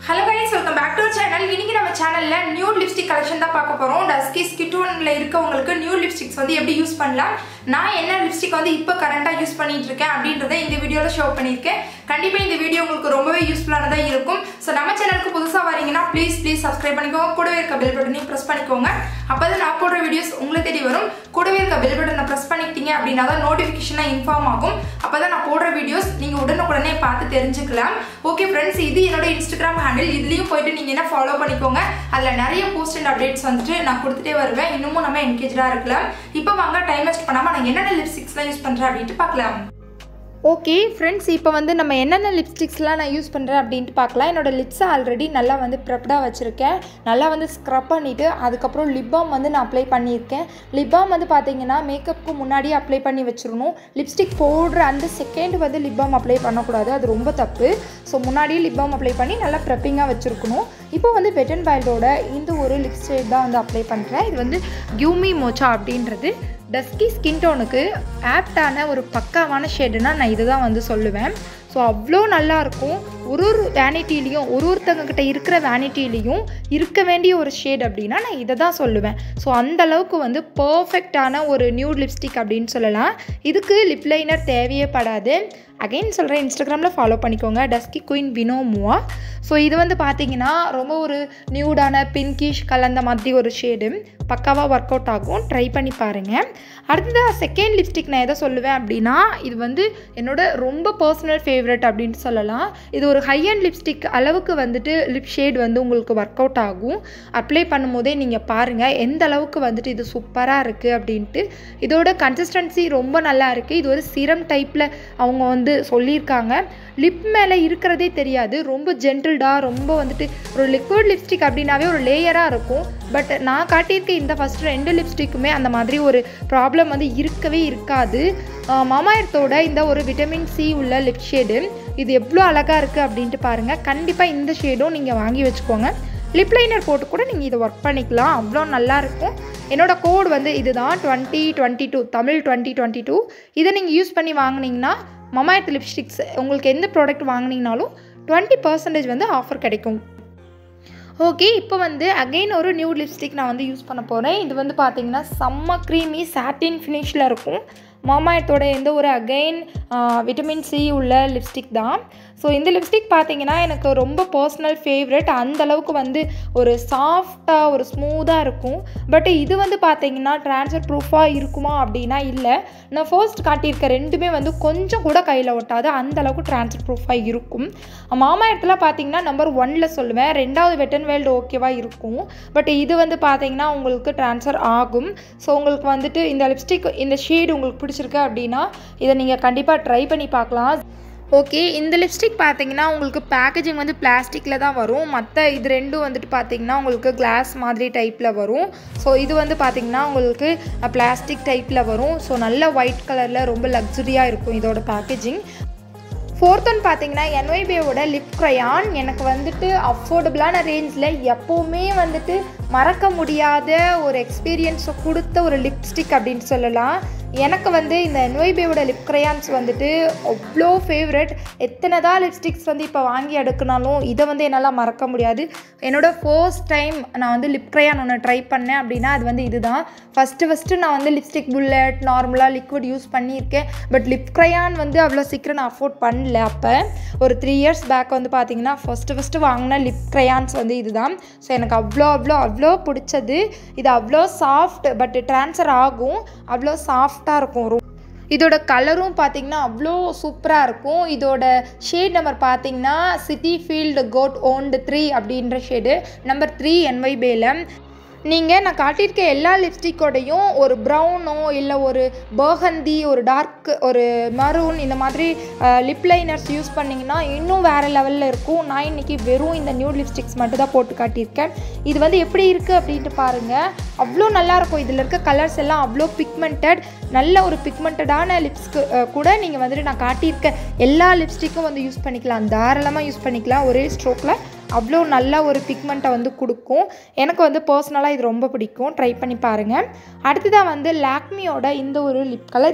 hello guys welcome back to channel இன்னைக்கு நம்ம சேனல்ல நியூ லிப்ஸ்டிக் கலெக்ஷன் தான் பார்க்க போறோம் டஸ்கி ஸ்கிட்டோன்ல இருக்கவங்களுக்கு நியூ லிப்ஸ்டிக்ஸ் வந்து எப்படி யூஸ் பண்ணலாம் நான் என்ன லிப்ஸ்டிக் வந்து இப்போ கரண்டா யூஸ் பண்ணிட்டு இருக்கேன் அப்படின்றத இந்த வீடியோல ஷோ பண்ணியிருக்கேன் கண்டிப்பா இந்த வீடியோ உங்களுக்கு ரொம்பவே யூஸ்ஃபுல்லானதா இருக்கும் ஸோ நம்ம சேனலுக்கு புதுசா வரீங்கன்னா ப்ளீஸ் ப்ளீஸ் சப்ஸ்கிரைப் பண்ணிக்கோங்க கூடவே இருக்க பெல் பட்டனையும் ப்ரெஸ் பண்ணிக்கோங்க அப்பதான் நான் போடுற வீடியோஸ் உங்களை தேடி வரும் கூடவே இருக்க பெல் பட்டனை ப்ரெஸ் பண்ணிக்கிட்டீங்க அப்படின்னா தான் நோட்டிஃபிகேஷனாக இன்ஃபார்ம் ஆகும் அப்பதான் நான் போடுற வீடியோஸ் நீங்க உடனுக்குடனே பார்த்து தெரிஞ்சுக்கலாம் ஓகே ஃப்ரெண்ட்ஸ் இது என்னோட இன்ஸ்டாகிராம் ஹேண்டில் இதுலயும் போயிட்டு நீங்க என்ன ஃபாலோ பண்ணிக்கோங்க அதுல நிறைய போஸ்ட் அண்ட் அப்டேட்ஸ் வந்துட்டு நான் கொடுத்துட்டே வருவேன் இன்னமும் நம்ம என்கேஜா இருக்கலாம் இப்போ வாங்க டைம் வேஸ்ட் பண்ணாம நான் என்னென்ன லிப்ஸ்டிக்ஸ்லாம் யூஸ் பண்றேன் அப்படின்ட்டு பார்க்கலாம் ஓகே ஃப்ரெண்ட்ஸ் இப்போ வந்து நம்ம என்னென்ன லிப்ஸ்டிக்ஸ்லாம் நான் யூஸ் பண்ணுறேன் அப்படின்ட்டு பார்க்கலாம் என்னோடய லிப்ஸை ஆல்ரெடி நல்லா வந்து ப்ரெப்டாக வச்சுருக்கேன் நல்லா வந்து ஸ்க்ரப் பண்ணிவிட்டு அதுக்கப்புறம் லிப் பாம் வந்து நான் அப்ளை பண்ணியிருக்கேன் லிப் பாம் வந்து பார்த்தீங்கன்னா மேக்கப்புக்கு முன்னாடியே அப்ளை பண்ணி வச்சிடணும் லிப்ஸ்டிக் போடுற அந்த செகண்ட் வந்து லிப் பாம் அப்ளை பண்ணக்கூடாது அது ரொம்ப தப்பு ஸோ முன்னாடியே லிப் பாம் அப்ளை பண்ணி நல்லா ப்ரெப்பிங்காக வச்சுருக்கணும் இப்போ வந்து வெட் அண்ட் வைல்டோட இந்த ஒரு லிப் ஷேட் தான் வந்து அப்ளை பண்ணுறேன் இது வந்து கியூமி மோச்சா அப்படின்றது டஸ்கி ஸ்கின் டோனுக்கு ஆப்டான ஒரு பக்காவான ஷேடுனா நான் இதை தான் வந்து சொல்லுவேன் ஸோ அவ்வளோ நல்லாயிருக்கும் ஒரு ஒரு வேனிட்டிலையும் ஒரு ஒருத்தங்க கிட்ட இருக்கிற வேனிட்டிலையும் இருக்க வேண்டிய ஒரு ஷேட் அப்படின்னா நான் இதை தான் சொல்லுவேன் ஸோ அந்த அளவுக்கு வந்து பர்ஃபெக்டான ஒரு நியூட் லிப்ஸ்டிக் அப்படின்னு சொல்லலாம் இதுக்கு லிப் லைனர் தேவையே படாது அகைன் சொல்கிறேன் இன்ஸ்டாகிராமில் ஃபாலோ பண்ணிக்கோங்க டஸ்கி குயின் வினோமுவா ஸோ இது வந்து பார்த்தீங்கன்னா ரொம்ப ஒரு நியூடான பின்கிஷ் கலந்த மாதிரி ஒரு ஷேடு பக்காவாக ஒர்க் அவுட் ஆகும் ட்ரை பண்ணி பாருங்கள் அடுத்ததாக செகண்ட் லிப்ஸ்டிக் நான் எதை சொல்லுவேன் அப்படின்னா இது வந்து என்னோட ரொம்ப பர்சனல் ஃபேவரட் அப்படின்னு சொல்லலாம் இது ஒரு ஹை அண்ட் லிப்ஸ்டிக் அளவுக்கு வந்துட்டு லிப் ஷேட் வந்து உங்களுக்கு ஒர்க் அவுட் ஆகும் அப்ளை பண்ணும்போதே நீங்கள் பாருங்கள் எந்த அளவுக்கு வந்துட்டு இது சூப்பராக இருக்குது அப்படின்ட்டு இதோட கன்சிஸ்டன்சி ரொம்ப நல்லா இருக்குது இது ஒரு சிரம் டைப்பில் அவங்க வந்து சொல்லியிருக்காங்க லிப் மேலே இருக்கிறதே தெரியாது ரொம்ப ஜென்டில்டாக ரொம்ப வந்துட்டு ஒரு லிக்விட் லிப்ஸ்டிக் அப்படின்னாவே ஒரு லேயராக இருக்கும் பட் நான் காட்டியிருக்க இந்த ஃபஸ்ட் ரெண்டு லிப்ஸ்டிக்குமே அந்த மாதிரி ஒரு ப்ராப்ளம் வந்து இருக்கவே இருக்காது மாமாயத்தோட இந்த ஒரு விட்டமின் சி உள்ள லிப் ஷேடு இது எவ்வளோ அழகாக இருக்குது அப்படின்ட்டு பாருங்கள் கண்டிப்பாக இந்த ஷேடும் நீங்கள் வாங்கி வச்சுக்கோங்க லிப் லைனர் போட்டு கூட நீங்கள் இதை ஒர்க் பண்ணிக்கலாம் அவ்வளோ நல்லாயிருக்கும் என்னோட கோட் வந்து இதுதான் twenty twenty two Tamil twenty twenty two இதை நீங்கள் யூஸ் பண்ணி வாங்கினீங்கன்னா மமாயத் லிப்ஸ்டிக்ஸ் உங்களுக்கு எந்த ப்ராடக்ட் வாங்கினீங்கனாலும் டுவெண்ட்டி பர்சன்டேஜ் வந்து ஆஃபர் கிடைக்கும் ஓகே இப்போ வந்து அகெயின் ஒரு நியூ லிப்ஸ்டிக் நான் வந்து யூஸ் பண்ண போகிறேன் இது வந்து பார்த்தீங்கன்னா செம்ம க்ரீமி சாட்டின் ஃபினிஷில் இருக்கும் மாமாயத்தோட எந்த ஒரு அகெயின் விட்டமின் சி உள்ள லிப்ஸ்டிக் தான் ஸோ இந்த லிப்ஸ்டிக் பார்த்தீங்கன்னா எனக்கு ரொம்ப பர்சனல் ஃபேவரட் அந்த அளவுக்கு வந்து ஒரு சாஃப்டாக ஒரு ஸ்மூத்தாக இருக்கும் பட் இது வந்து பார்த்தீங்கன்னா ட்ரான்ஸ்ஃபர் ப்ரூஃபாக இருக்குமா அப்படின்னா இல்லை நான் ஃபர்ஸ்ட் காட்டியிருக்க ரெண்டுமே வந்து கொஞ்சம் கூட கையில் ஒட்டாது அந்த அளவுக்கு ட்ரான்ஸ்ஃபர் ப்ரூஃபாக இருக்கும் மாமாயத்தில் பார்த்தீங்கன்னா நம்பர் ஒனில் சொல்லுவேன் ரெண்டாவது வெட்டன் வேல்டு ஓகேவாக இருக்கும் பட் இது வந்து பார்த்தீங்கன்னா உங்களுக்கு ட்ரான்ஸ்ஃபர் ஆகும் ஸோ உங்களுக்கு வந்துட்டு இந்த லிப்ஸ்டிக் இந்த ஷேடு உங்களுக்கு பிடிச்சிருக்கு அப்படின்னா இதை நீங்கள் கண்டிப்பாக ட்ரை பண்ணி பார்க்கலாம் ஓகே இந்த லிப்ஸ்டிக் பார்த்தீங்கன்னா உங்களுக்கு பேக்கேஜிங் வந்து பிளாஸ்டிக்கில் தான் வரும் மற்ற இது ரெண்டும் வந்துட்டு பார்த்தீங்கன்னா உங்களுக்கு கிளாஸ் மாதிரி டைப்பில் வரும் ஸோ இது வந்து பார்த்தீங்கன்னா உங்களுக்கு பிளாஸ்டிக் டைப்பில் வரும் ஸோ நல்ல ஒயிட் கலரில் ரொம்ப லக்ஸுரியாக இருக்கும் இதோட பேக்கேஜிங் ஃபோர்த் ஒன் பார்த்தீங்கன்னா என்ஒய்பியோட லிப் க்ரையான் எனக்கு வந்துட்டு அஃபோர்டபுளான ரேஞ்சில் எப்போவுமே வந்துட்டு மறக்க முடியாத ஒரு எக்ஸ்பீரியன்ஸை கொடுத்த ஒரு லிப்ஸ்டிக் அப்படின்னு சொல்லலாம் எனக்கு வந்து இந்த என்ஒய்பியோட லிப் க்ரையான்ஸ் வந்துட்டு அவ்வளோ ஃபேவரட் எத்தனை தான் லிப்ஸ்டிக்ஸ் வந்து இப்போ வாங்கி எடுக்கினாலும் இதை வந்து என்னால் மறக்க முடியாது என்னோடய ஃபர்ஸ்ட் டைம் நான் வந்து லிப் க்ரையான் ஒன்று ட்ரை பண்ணேன் அப்படின்னா அது வந்து இதுதான் ஃபஸ்ட்டு ஃபஸ்ட்டு நான் வந்து லிப்ஸ்டிக் புல்லட் நார்மலாக லிக்விட் யூஸ் பண்ணியிருக்கேன் பட் லிப் க்ரையான் வந்து அவ்வளோ சீக்கிரம் நான் அஃபோர்ட் பண்ணல அப்போ ஒரு த்ரீ இயர்ஸ் பேக் வந்து பார்த்தீங்கன்னா ஃபஸ்ட்டு ஃபஸ்ட்டு வாங்கின லிப் க்ரையான்ஸ் வந்து இதுதான் ஸோ எனக்கு அவ்வளோ அவ்வளோ அவ்வளோ பிடிச்சது இது அவ்வளோ சாஃப்ட் பட் ட்ரான்ஸ்ஃபர் ஆகும் அவ்வளோ சாஃப்டாக இருக்கும் இதோட கலரும் பார்த்தீங்கன்னா அவ்வளோ சூப்பராக இருக்கும் இதோட ஷேட் நம்பர் பார்த்தீங்கன்னா city field code one two three அப்படின்ற ஷேடு நம்பர் த்ரீ என்ஒய் பேல நீங்கள் நான் காட்டியிருக்க எல்லா லிப்ஸ்டிக்கோடையும் ஒரு ப்ரௌனோ இல்லை ஒரு பர்கந்தி ஒரு டார்க் ஒரு மரூன் இந்த மாதிரி லிப் லைனர்ஸ் யூஸ் பண்ணிங்கன்னா இன்னும் வேறு லெவலில் இருக்கும் நான் இன்றைக்கி வெறும் இந்த நியூ லிப்ஸ்டிக்ஸ் மட்டும் தான் போட்டு காட்டியிருக்கேன் இது வந்து எப்படி இருக்குது அப்படின்ட்டு பாருங்கள் அவ்வளோ நல்லாயிருக்கும் இதில் இருக்க கலர்ஸ் எல்லாம் அவ்வளோ பிக்மெண்டட் நல்ல ஒரு பிக்மெண்டடான லிப்ஸ்க்கு கூட நீங்கள் வந்துட்டு நான் காட்டியிருக்க எல்லா லிப்ஸ்டிக்கும் வந்து யூஸ் பண்ணிக்கலாம் தாராளமாக யூஸ் பண்ணிக்கலாம் ஒரே ஸ்ட்ரோக்கில் அவ்வளோ நல்ல ஒரு பிக்மெண்ட்டை வந்து கொடுக்கும் எனக்கு வந்து பர்சனலாக இது ரொம்ப பிடிக்கும் ட்ரை பண்ணி பாருங்கள் அடுத்ததாக வந்து லாக்மியோட இந்த ஒரு லிப் கலர் இது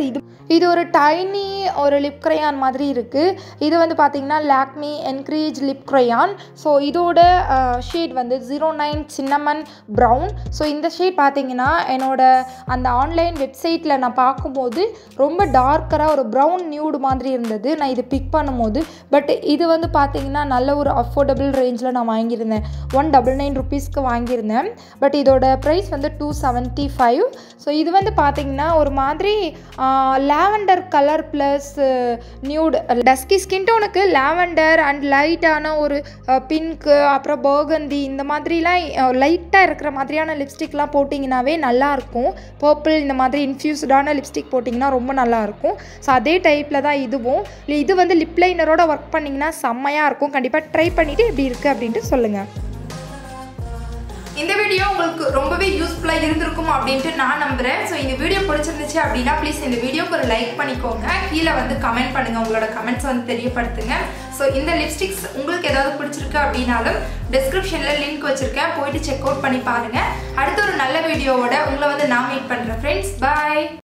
இது ஒரு டைனி ஒரு லிப் க்ரையான் மாதிரி இருக்குது இது வந்து பார்த்திங்கன்னா Lakme encourage lip crayon so இதோட ஷேட் வந்து zero nine cinnamon brown so இந்த ஷேட் பார்த்தீங்கன்னா என்னோட அந்த ஆன்லைன் வெப்சைட்டில் நான் பார்க்கும்போது ரொம்ப டார்க்கராக ஒரு ப்ரௌன் நியூடு மாதிரி இருந்தது நான் இது பிக் பண்ணும்போது பட் இது வந்து பார்த்தீங்கன்னா நல்ல ஒரு அஃபோர்டபுள் ரேஞ்சில் நான் வாங்கியிருந்தேன் ஒன் டபுள் நைன் ருபீஸ்க்கு வாங்கியிருந்தேன் பட் இதோட ப்ரைஸ் வந்து டூ செவன்ட்டி ஃபைவ் ஸோ இது வந்து பார்த்தீங்கன்னா ஒரு மாதிரி lavender colour plus nude dusky skin டோனுக்கு லாவெண்டர் அண்ட் லைட்டான ஒரு பிங்க்கு அப்புறம் பர்கந்தி இந்த மாதிரிலாம் லைட்டாக இருக்கிற மாதிரியான லிப்ஸ்டிக்லாம் போட்டிங்கனாவே நல்லாயிருக்கும் பர்பிள் இந்த மாதிரி இன்ஃப்யூஸ்டான லிப்ஸ்டிக் போட்டிங்கன்னா ரொம்ப நல்லாயிருக்கும் ஸோ அதே டைப்பில் தான் இதுவும் இது வந்து லிப் லைனரோட ஒர்க் பண்ணிங்கன்னா செம்மையாக இருக்கும் கண்டிப்பாக ட்ரை பண்ணிவிட்டு எப்படி இருக்குது அப்படின்ட்டு சொல்லுங்கள் இந்த வீடியோ உங்களுக்கு ரொம்பவே யூஸ்ஃபுல்லாக இருந்திருக்கும் அப்படின்ட்டு நான் நம்புகிறேன் ஸோ இந்த வீடியோ பிடிச்சிருந்துச்சு அப்படின்னா ப்ளீஸ் இந்த வீடியோக்கு ஒரு லைக் பண்ணிக்கோங்க கீழே வந்து கமெண்ட் பண்ணுங்கள் உங்களோட கமெண்ட்ஸ் வந்து தெரியப்படுத்துங்க ஸோ இந்த லிப்ஸ்டிக்ஸ் உங்களுக்கு ஏதாவது பிடிச்சிருக்கு அப்படின்னாலும் டிஸ்கிரிப்ஷனில் லிங்க் வச்சுருக்கேன் போயிட்டு செக் அவுட் பண்ணி பாருங்கள் அடுத்த ஒரு நல்ல வீடியோவோட உங்களை வந்து நான் மீட் பண்ணுறேன் ஃப்ரெண்ட்ஸ் பாய்